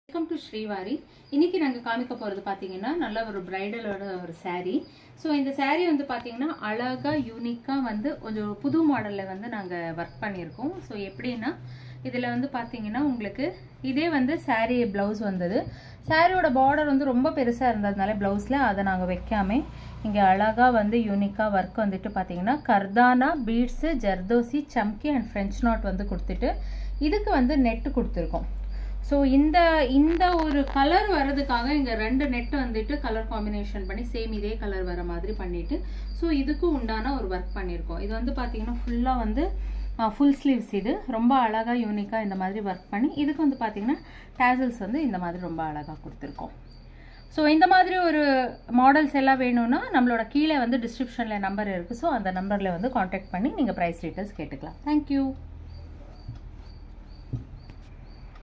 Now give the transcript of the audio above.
welcome to Srivari இன்னைக்கு நாங்கள் காமிக்க போகிறது பார்த்தீங்கன்னா நல்ல ஒரு பிரைடலோட ஒரு saree ஸோ இந்த saree வந்து பார்த்தீங்கன்னா அழகாக யூனிக்காக வந்து கொஞ்சம் புது மாடலில் வந்து நாங்கள் ஒர்க் பண்ணியிருக்கோம் ஸோ எப்படின்னா இதில் வந்து பார்த்தீங்கன்னா உங்களுக்கு இதே வந்து saree ப்ளவுஸ் வந்தது சாரியோட பார்டர் வந்து ரொம்ப பெருசாக இருந்ததுனால ப்ளவுஸில் அதை நாங்கள் வைக்காம இங்கே அழகாக வந்து யூனிக்காக ஒர்க் வந்துட்டு பார்த்தீங்கன்னா கர்தானா பீட்ஸு ஜர்தோசி சம்கி அண்ட் ஃப்ரெஞ்ச் நாட் வந்து கொடுத்துட்டு இதுக்கு வந்து நெட்டு கொடுத்துருக்கோம் ஸோ இந்த இந்த ஒரு கலர் வர்றதுக்காக இங்கே ரெண்டு நெட் வந்துட்டு கலர் காம்பினேஷன் பண்ணி சேம் இதே கலர் வர மாதிரி பண்ணிட்டு ஸோ இதுக்கும் உண்டான ஒரு ஒர்க் பண்ணியிருக்கோம் இது வந்து பார்த்தீங்கன்னா ஃபுல்லாக வந்து ஃபுல் ஸ்லீவ்ஸ் இது ரொம்ப அழகாக யூனிக்காக இந்த மாதிரி ஒர்க் பண்ணி இதுக்கு வந்து பார்த்தீங்கன்னா டேசல்ஸ் வந்து இந்த மாதிரி ரொம்ப அழகாக கொடுத்துருக்கோம் ஸோ இந்த மாதிரி ஒரு மாடல்ஸ் எல்லாம் வேணும்னா நம்மளோட கீழே வந்து டிஸ்கிரிப்ஷனில் நம்பர் இருக்குது ஸோ அந்த நம்பரில் வந்து காண்டாக்ட் பண்ணி நீங்கள் ப்ரைஸ் டீட்டெயில்ஸ் கேட்டுக்கலாம் தேங்க்யூ